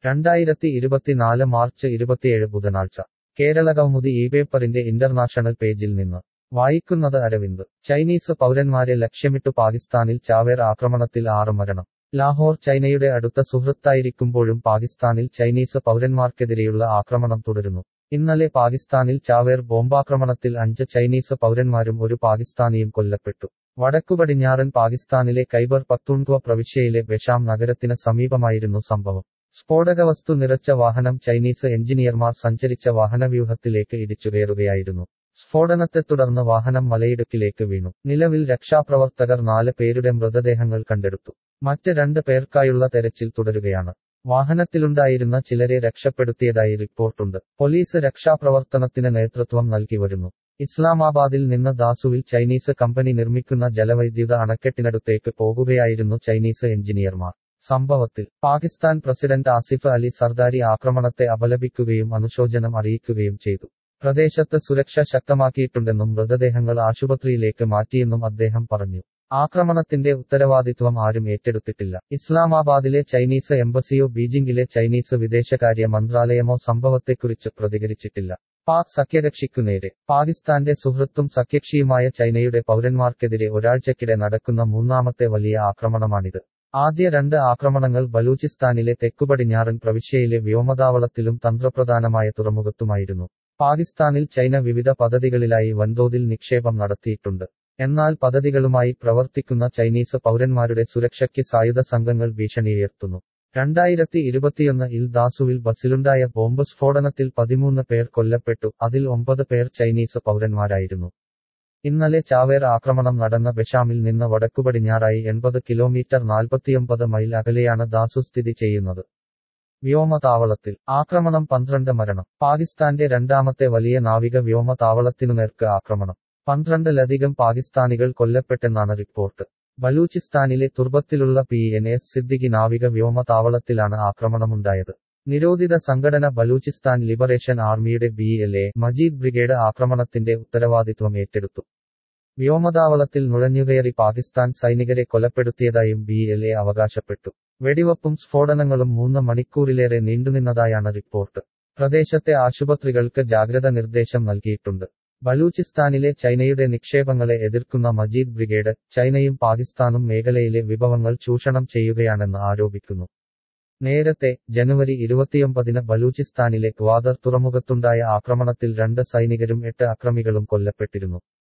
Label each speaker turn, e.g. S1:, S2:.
S1: രണ്ടായിരത്തി ഇരുപത്തിനാല് മാർച്ച് ഇരുപത്തിയേഴ് ബുധനാഴ്ച കേരള കൗമുദി ഈ പേപ്പറിന്റെ ഇന്റർനാഷണൽ പേജിൽ നിന്ന് വായിക്കുന്നത് അരവിന്ദ് ചൈനീസ് പൗരന്മാരെ ലക്ഷ്യമിട്ടു പാകിസ്ഥാനിൽ ചാവേർ ആക്രമണത്തിൽ ആറ് മരണം ലാഹോർ ചൈനയുടെ അടുത്ത സുഹൃത്തായിരിക്കുമ്പോഴും പാകിസ്ഥാനിൽ ചൈനീസ് പൗരന്മാർക്കെതിരെയുള്ള ആക്രമണം തുടരുന്നു ഇന്നലെ പാകിസ്ഥാനിൽ ചാവേർ ബോംബാക്രമണത്തിൽ അഞ്ച് ചൈനീസ് പൗരന്മാരും ഒരു പാകിസ്ഥാനിയും കൊല്ലപ്പെട്ടു വടക്കുപടിഞ്ഞാറൻ പാകിസ്ഥാനിലെ കൈബർ പക്തൂൺക്വ പ്രവിശ്യയിലെ ബെഷാം നഗരത്തിന് സമീപമായിരുന്നു സംഭവം സ്ഫോടകവസ്തു നിറച്ച വാഹനം ചൈനീസ് എഞ്ചിനീയർമാർ സഞ്ചരിച്ച വാഹനവ്യൂഹത്തിലേക്ക് ഇടിച്ചുകയറുകയായിരുന്നു സ്ഫോടനത്തെ തുടർന്ന് വാഹനം മലയിടുക്കിലേക്ക് വീണു നിലവിൽ രക്ഷാപ്രവർത്തകർ നാല് പേരുടെ മൃതദേഹങ്ങൾ കണ്ടെടുത്തു മറ്റ് രണ്ട് പേർക്കായുള്ള തെരച്ചിൽ തുടരുകയാണ് വാഹനത്തിലുണ്ടായിരുന്ന ചിലരെ രക്ഷപ്പെടുത്തിയതായി റിപ്പോർട്ടുണ്ട് പോലീസ് രക്ഷാപ്രവർത്തനത്തിന് നേതൃത്വം നൽകി വരുന്നു ഇസ്ലാമാബാദിൽ നിന്ന് ദാസുവിൽ ചൈനീസ് കമ്പനി നിർമ്മിക്കുന്ന ജലവൈദ്യുത അണക്കെട്ടിനടുത്തേക്ക് പോകുകയായിരുന്നു ചൈനീസ് എഞ്ചിനീയർമാർ സംഭവത്തിൽ പാകിസ്ഥാൻ പ്രസിഡന്റ് ആസിഫ് അലി സർദാരി ആക്രമണത്തെ അപലപിക്കുകയും അനുശോചനം അറിയിക്കുകയും ചെയ്തു പ്രദേശത്ത് സുരക്ഷ ശക്തമാക്കിയിട്ടുണ്ടെന്നും മൃതദേഹങ്ങൾ ആശുപത്രിയിലേക്ക് മാറ്റിയെന്നും അദ്ദേഹം പറഞ്ഞു ആക്രമണത്തിന്റെ ഉത്തരവാദിത്വം ആരും ഏറ്റെടുത്തിട്ടില്ല ഇസ്ലാമാബാദിലെ ചൈനീസ് എംബസിയോ ബീജിംഗിലെ ചൈനീസ് വിദേശകാര്യ മന്ത്രാലയമോ സംഭവത്തെക്കുറിച്ച് പ്രതികരിച്ചിട്ടില്ല പാക് സഖ്യകക്ഷിക്കു നേരെ പാകിസ്ഥാന്റെ സുഹൃത്തും സഖ്യകക്ഷിയുമായ ചൈനയുടെ പൗരന്മാർക്കെതിരെ ഒരാഴ്ചക്കിടെ നടക്കുന്ന മൂന്നാമത്തെ വലിയ ആക്രമണമാണിത് ആദ്യ രണ്ട് ആക്രമണങ്ങൾ ബലൂചിസ്ഥാനിലെ തെക്കുപടിഞ്ഞാറൻ പ്രവിശ്യയിലെ വ്യോമതാവളത്തിലും തന്ത്രപ്രധാനമായ തുറമുഖത്തുമായിരുന്നു പാകിസ്ഥാനിൽ ചൈന വിവിധ പദ്ധതികളിലായി വൻതോതിൽ നിക്ഷേപം നടത്തിയിട്ടുണ്ട് എന്നാൽ പദ്ധതികളുമായി പ്രവർത്തിക്കുന്ന ചൈനീസ് പൗരന്മാരുടെ സുരക്ഷയ്ക്ക് സായുധ സംഘങ്ങൾ ഭീഷണിയുയർത്തുന്നു രണ്ടായിരത്തി ഇരുപത്തിയൊന്ന് ഇൽ ദാസുവിൽ ബസിലുണ്ടായ ബോംബ് സ്ഫോടനത്തിൽ പതിമൂന്ന് പേർ കൊല്ലപ്പെട്ടു അതിൽ ഒമ്പത് പേർ ചൈനീസ് പൗരന്മാരായിരുന്നു ഇന്നലെ ചാവേർ ആക്രമണം നടന്ന ബെഷാമിൽ നിന്ന് വടക്കുപടിഞ്ഞാറായി എൺപത് കിലോമീറ്റർ നാൽപ്പത്തിയൊമ്പത് മൈൽ അകലെയാണ് ദാസു സ്ഥിതി ചെയ്യുന്നത് വ്യോമതാവളത്തിൽ ആക്രമണം പന്ത്രണ്ട് മരണം പാകിസ്ഥാന്റെ രണ്ടാമത്തെ വലിയ നാവിക വ്യോമതാവളത്തിനുനേർക്ക് ആക്രമണം പന്ത്രണ്ടിലധികം പാകിസ്ഥാനികൾ കൊല്ലപ്പെട്ടെന്നാണ് റിപ്പോർട്ട് ബലൂചിസ്ഥാനിലെ തുർബത്തിലുള്ള പി എൻ എസ് സിദ്ദിഖി നാവിക വ്യോമതാവളത്തിലാണ് ആക്രമണമുണ്ടായത് നിരോധിത സംഘടന ബലൂചിസ്ഥാൻ ലിബറേഷൻ ആർമിയുടെ B L A Majeed brigade ആക്രമണത്തിന്റെ ഉത്തരവാദിത്വം ഏറ്റെടുത്തു വ്യോമതാവളത്തിൽ നുഴഞ്ഞുകയറി പാകിസ്ഥാൻ സൈനികരെ കൊലപ്പെടുത്തിയതായും ബി എൽ എ അവകാശപ്പെട്ടു വെടിവപ്പും സ്ഫോടനങ്ങളും മൂന്ന് മണിക്കൂറിലേറെ നീണ്ടുനിന്നതായാണ് റിപ്പോർട്ട് പ്രദേശത്തെ ആശുപത്രികൾക്ക് ജാഗ്രത നിർദ്ദേശം നൽകിയിട്ടുണ്ട് ബലൂചിസ്ഥാനിലെ ചൈനയുടെ നിക്ഷേപങ്ങളെ എതിർക്കുന്ന മജീദ് ബ്രിഗേഡ് ചൈനയും പാകിസ്ഥാനും മേഖലയിലെ വിഭവങ്ങൾ ചൂഷണം ചെയ്യുകയാണെന്ന് ആരോപിക്കുന്നു നേരത്തെ ജനുവരി ഇരുപത്തിയൊമ്പതിന് ബലൂചിസ്ഥാനിലെ ഗ്വാദർ തുറമുഖത്തുണ്ടായ ആക്രമണത്തിൽ രണ്ട് സൈനികരും എട്ട് അക്രമികളും കൊല്ലപ്പെട്ടിരുന്നു